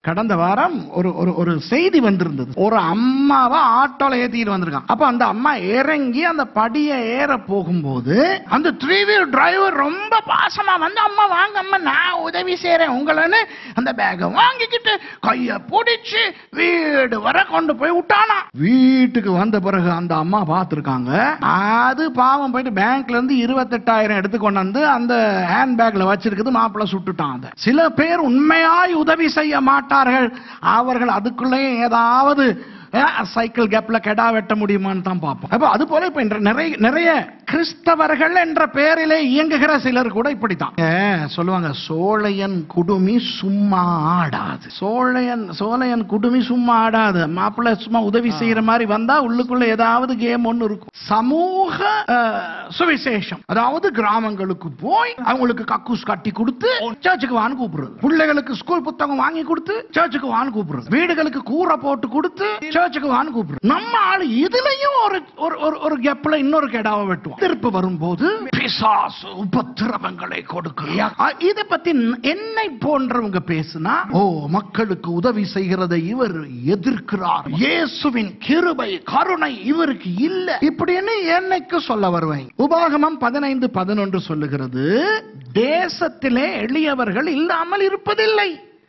கடந்த வாரம் ஒரு ஒரு ஒரு செய்தி வந்திருந்தது ஒரு அம்மாவை ஆட்டோல ஏத்திட்டு வந்திருக்கான் அப்ப அந்த அம்மா இறங்கி அந்த படியை ஏற போகும்போது அந்த த்ரீ வீல் டிரைவர் ரொம்ப பாசமா வந்து அம்மா வாங்க அம்மா நான் உதவி செய்றேன் உங்களன்னு அந்த பேக்கை வாங்கிக்கிட்டு கைய பிடிச்சு வீடு வர கொண்டு போய் விட்டானா வீட்டுக்கு வந்த பிறகு அந்த அம்மா பார்த்திருக்காங்க அது பாவம் போயிட்டு பேங்க்ல இருந்து இருபத்தெட்டாயிரம் எடுத்து கொண்டு வந்து அந்த ஹேண்ட் பேக்ல வச்சிருக்குது மாப்பிள்ள சுட்டுட்டான் அதை சில பேர் உண்மையாய் உதவி செய்ய மாட்டார்கள் அவர்கள் அதுக்குள்ளேயே ஏதாவது அஹ், சைக்கிள் கேப்ல கெடா வெட்ட முடியுமான்னு தான் பார்ப்போம் அப்ப அது போல இப்ப இன்று நிறைய நிறைய கிறிஸ்தவர்கள் என்ற பெயரிலே இயங்குகிற சிலர் கூட இப்படித்தான் ஏ, சொல்லுவாங்க சோழையன் குடுமி சும்மா ஆடாது சோழையன் சோழையன் குடுமி சும்மா ஆடாது மாப்பிள்ளை சும்மா உதவி செய்யற மாதிரி வந்தா உள்ளுக்குள்ள ஏதாவது கேம் ஒன்னு இருக்கும் சமூக அஹ், சுவிசேஷம் அதாவது கிராமங்களுக்கு போய் அவங்களுக்கு கக்கூஸ் கட்டி கொடுத்து சர்ச்சுக்கு வான்னு கூப்பிடுறது பிள்ளைகளுக்கு ஸ்கூல் புத்தகம் வாங்கி கொடுத்து சர்ச்சுக்கு வான்னு கூப்பிடுறது வீடுகளுக்கு கூரை போட்டு கொடுத்து சர்ச்சுக்கு வான்னு கூப்பிடுறது நம்ம ஆளு இதுலயும் ஒரு ஒரு ஒரு ஒரு கெப்ல இன்னொரு கெடாவை வெட்டுவோம் திருப்பு வரும்போது பிசாசு உபத்திரவங்களை கொடுக்கிறார் இதை பத்தி என்னை போன்றவங்க பேசுனா ஓ மக்களுக்கு உதவி செய்கிறதை இவர் எதிர்க்கிறார் இயேசுவின் கிருபை கருணை இவருக்கு இல்ல இப்படின்னு என்னைக்கு சொல்ல வருவேன் உபாகமம் பதினைந்து பதினொன்று சொல்லுகிறது தேசத்திலே எளியவர்கள் இல்லாமல் இருப்பதில்லை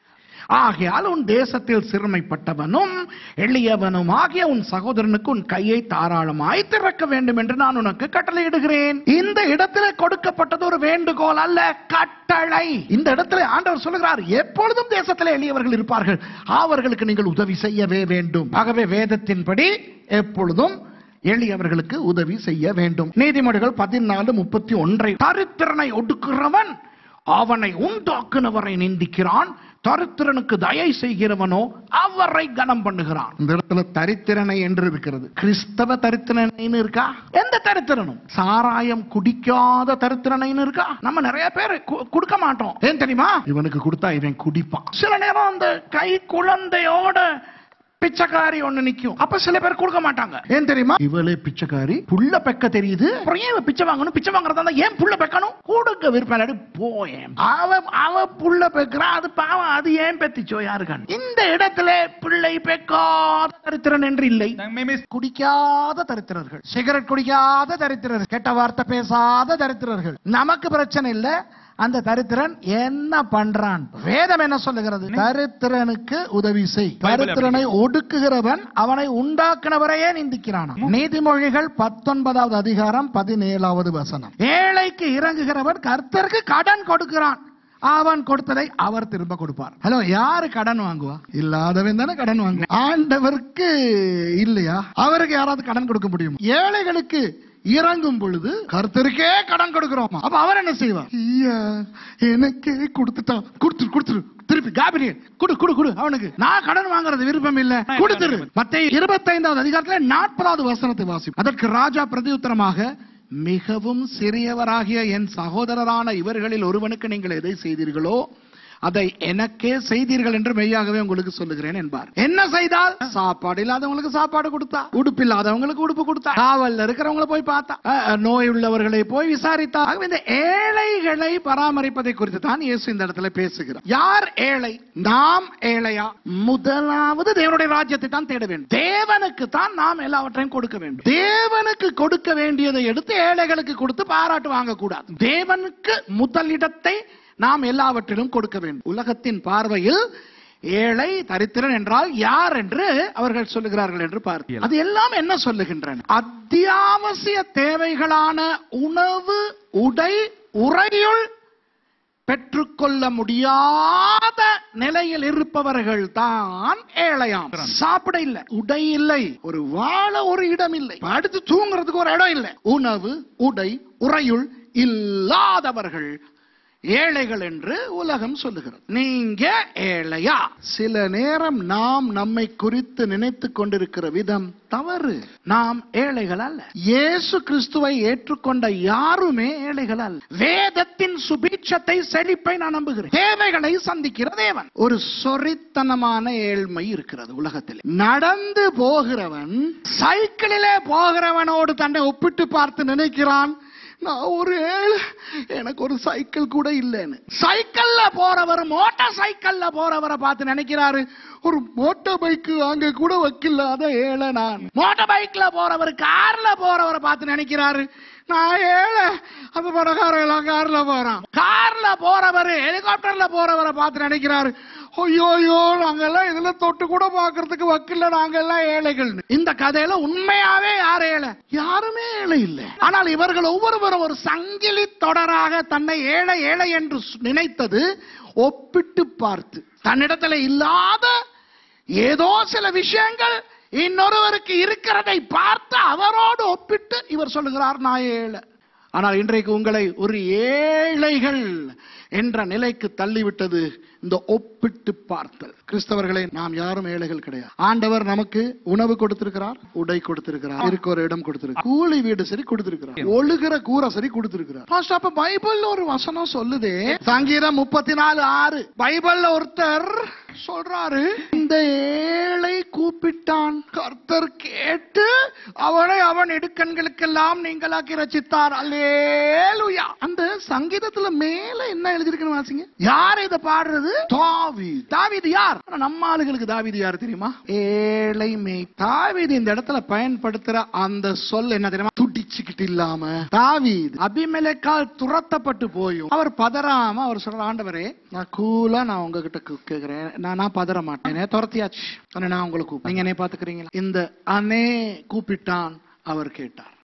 ஆகையால் உன் தேசத்தில் சிறுமைப்பட்டவனும் எளியவனும் ஆகிய உன் சகோதரனுக்கு உன் கையை தாராளமாய் திறக்க வேண்டும் என்று நான் உனக்கு கட்டளையிடுகிறேன் இந்த இடத்துல கொடுக்கப்பட்டது ஒரு வேண்டுகோள் அல்ல கட்டளை இந்த இடத்துல ஆண்டவர் சொல்லுகிறார் எப்பொழுதும் தேசத்தில் எளியவர்கள் இருப்பார்கள் அவர்களுக்கு நீங்கள் உதவி செய்யவே வேண்டும் ஆகவே வேதத்தின்படி எப்பொழுதும் எளியவர்களுக்கு உதவி செய்ய வேண்டும் நீதிமொழிகள் பதினாலு முப்பத்தி ஒன்றை தரித்திரனை ஒடுக்குறவன் அவனை உண்டாக்குனவரை நிந்திக்கிறான் தரித்திரனுக்கு தயை செய்கிறவனோ அவரை கனம் பண்ணுகிறான் இந்த இடத்துல தரித்திரனை என்று இருக்கிறது கிறிஸ்தவ தரித்திரனைன்னு இருக்கா எந்த தரித்திரனும் சாராயம் குடிக்காத தரித்திரனைன்னு இருக்கா நம்ம நிறைய பேர் கு- கொடுக்க மாட்டோம் ஏன் தெரியுமா இவனுக்கு கொடுத்தா இவன் குடிப்பான் சில நேரம் அந்த கை குழந்தையோட பிச்சைக்காரி ஒண்ணு நிக்கும் அப்ப சில பேர் கொடுக்க மாட்டாங்க ஏன் தெரியுமா இவளே பிச்சைக்காரி புள்ள பெக்க தெரியுது அப்புறம் ஏன் இவ பிச்சை வாங்கணும் பிச்சை வாங்குறதா இருந்தா ஏன் புள்ள பெக்கணும் கொடுக்க விருப்பம் இல்லாட்டி போயேன் அவ அவ புள்ள பெக்கிறா அது பாவம் அது ஏன் பெத்திச்சோ யாருக்கான் இந்த இடத்துல பிள்ளை பெக்காத தரித்திரன் என்று இல்லை nang may mis குடிக்காத தரித்திரர்கள் சிகரெட் குடிக்காத தரித்திரர்கள் கெட்ட வார்த்தை பேசாத தரித்திரர்கள் நமக்கு பிரச்சனை இல்ல அந்த தரித்திரன் என்ன பண்றான் வேதம் என்ன சொல்லுகிறது தரித்திரனுக்கு உதவி செய் தரித்திரனை ஒடுக்குகிறவன் அவனை உண்டாக்குனவரையே நிந்திக்கிறான் நீதிமொழிகள் பத்தொன்பதாவது அதிகாரம் பதினேழாவது வசனம் ஏழைக்கு இறங்குகிறவன் கர்த்தருக்கு கடன் கொடுக்கிறான் அவன் கொடுத்ததை அவர் திரும்ப கொடுப்பார் ஹலோ யாரு கடன் வாங்குவா இல்லாதவன் தானே கடன் வாங்குவா ஆண்டவருக்கு இல்லையா அவருக்கு யாராவது கடன் கொடுக்க முடியும் ஏழைகளுக்கு இறங்கும் பொழுது கர்த்தருக்கே கடன் கொடுக்கிறோமா அப்ப அவர் என்ன செய்வார் ஐயா எனக்கே கொடுத்துட்டான் கொடுத்துரு கொடுத்துரு திருப்பி காபிரியல் குடு குடு குடு அவனுக்கு நான் கடன் வாங்குறது விருப்பம் இல்ல கொடுத்துரு மத்திய இருபத்தைந்தாவது அதிகாரத்துல நாற்பதாவது வசனத்தை வாசி அதற்கு ராஜா பிரதியுத்தரமாக மிகவும் சிறியவராகிய என் சகோதரரான இவர்களில் ஒருவனுக்கு நீங்கள் எதை செய்தீர்களோ அதை எனக்கே செய்தீர்கள் என்று மெய்யாகவே உங்களுக்கு சொல்லுகிறேன் என்பார் என்ன செய்தால் சாப்பாடு இல்லாதவங்களுக்கு சாப்பாடு கொடுத்தா உடுப்பு இல்லாதவங்களுக்கு உடுப்பு கொடுத்தா காவல்ல இருக்கிறவங்களை போய் பார்த்தா அஹ், நோய் உள்ளவர்களை போய் விசாரித்தா ஆகவே இந்த ஏழைகளை பராமரிப்பதை குறித்து தான் இயேசு இந்த இடத்துல பேசுகிறார் யார் ஏழை நாம் ஏழையா முதலாவது தேவனுடைய ராஜ்யத்தை தான் தேட வேண்டும் தேவனுக்கு தான் நாம் எல்லாவற்றையும் கொடுக்க வேண்டும் தேவனுக்கு கொடுக்க வேண்டியதை எடுத்து ஏழைகளுக்கு கொடுத்து பாராட்டு வாங்கக்கூடாது தேவனுக்கு முதலிடத்தை நாம் எல்லாவற்றிலும் கொடுக்க வேண்டும் உலகத்தின் பார்வையில் ஏழை தரித்திரன் என்றால் யார் என்று அவர்கள் சொல்லுகிறார்கள் என்று பார்த்து அது எல்லாம் என்ன சொல்லுகின்றன அத்தியாவசிய தேவைகளான உணவு உடை உறையுள் பெற்றுக்கொள்ள முடியாத நிலையில் இருப்பவர்கள் தான் ஏழையாம் சாப்பிட இல்ல உடை இல்லை ஒரு வாழ ஒரு இடம் இல்லை அடுத்து தூங்குறதுக்கு ஒரு இடம் இல்லை உணவு உடை உறையுள் இல்லாதவர்கள் ஏழைகள் என்று உலகம் சொல்லுகிறது நீங்க ஏழையா சில நேரம் நாம் நம்மை குறித்து நினைத்துக் கொண்டிருக்கிற விதம் தவறு நாம் ஏழைகள் அல்ல இயேசு கிறிஸ்துவை ஏற்றுக்கொண்ட யாருமே ஏழைகள் அல்ல வேதத்தின் சுபீட்சத்தை செழிப்பை நான் நம்புகிறேன் தேவைகளை சந்திக்கிற தேவன் ஒரு சொரித்தனமான ஏழ்மை இருக்கிறது உலகத்தில் நடந்து போகிறவன் சைக்கிளிலே போகிறவனோடு தன்னை ஒப்பிட்டு பார்த்து நினைக்கிறான் நான் ஒரு ஏழை எனக்கு ஒரு சைக்கிள் கூட இல்லைன்னு சைக்கிள்ல போறவர் மோட்டார் சைக்கிள்ல போறவரை பார்த்து நினைக்கிறாரு ஒரு மோட்டார் பைக் அங்க கூட வக்கில்லாத ஏழை நான் மோட்டார் பைக்ல போறவர் கார்ல போறவரை பார்த்து நினைக்கிறாரு நான் ஏழை அந்த பணக்காரன் எல்லாம் கார்ல போறான் கார்ல போறவர் ஹெலிகாப்டர்ல போறவரை பார்த்து நினைக்கிறாரு ஐயோ ஐயோ நாங்கெல்லாம் இதுல தொட்டு கூட பாக்குறதுக்கு வக்கில்ல நாங்கெல்லாம் ஏழைகள் இந்த கதையில உண்மையாவே யார் ஏழை யாருமே ஏழை இல்லை ஆனால் இவர்கள் ஒவ்வொருவரும் ஒரு சங்கிலி தொடராக தன்னை ஏழை ஏழை என்று சு- நினைத்தது ஒப்பிட்டு பார்த்து தன்னிடத்துல இல்லாத ஏதோ சில விஷயங்கள் இன்னொருவருக்கு இருக்கிறதை பார்த்து அவரோடு ஒப்பிட்டு இவர் சொல்லுகிறார் நான் ஏழை ஆனால் இன்றைக்கு உங்களை ஒரு ஏழைகள் என்ற நிலைக்கு தள்ளிவிட்டது இந்த ஒப்பிட்டு பார்த்தல் கிறிஸ்தவர்களை நாம் யாரும் ஏழைகள் கிடையாது ஆண்டவர் நமக்கு உணவு கொடுத்திருக்கிறார் உடை கொடுத்திருக்கிறார் இருக்க ஒரு இடம் கொடுத்திருக்கிறார் கூலி வீடு சரி கொடுத்திருக்கிறார் ஒழுகிற கூரை சரி கொடுத்திருக்கிறார் Pastor, அப்ப பைபிள்ல ஒரு வசனம் சொல்லுதே சங்கீதம் முப்பத்தி நாலு ஆறு பைபிள்ல ஒருத்தர் சொல்றாரு இந்த ஏழை கூப்பிட்டான் கர்த்தர் கேட்டு அவனை அவன் இடுக்கண்களுக்கெல்லாம் நீங்களாக்கி ரச்சித்தார் அல்லேலூயா அந்த சங்கீதத்துல மேல என்ன எழுதிருக்குன்னு வாசிங்க யார் இதை பாடுறது தாவி தாவீது யார் ஆனா நம்ம ஆளுகளுக்கு தாவீது யார் தெரியுமா ஏழை மே தாவீது இந்த இடத்துல பயன்படுத்துற அந்த சொல் என்ன தெரியுமா துடிச்சுக்கிட்டு இல்லாம தாவீது அபிமெலேக்கால் துரத்தப்பட்டு போயும் அவர் பதறாம அவர் சொல்ற ஆண்டவரே நான் கூலா நான் உங்ககிட்ட கு- கேக்குறேன் நான் நான் பதற மாட்டேனே துரத்தியாச்சு ஆனா நான் உங்களை கூப்பிட்டு நீங்க என்னை பாத்துக்கிறீங்களா இந்த அனே கூப்பிட்டான் அவர் கேட்டார்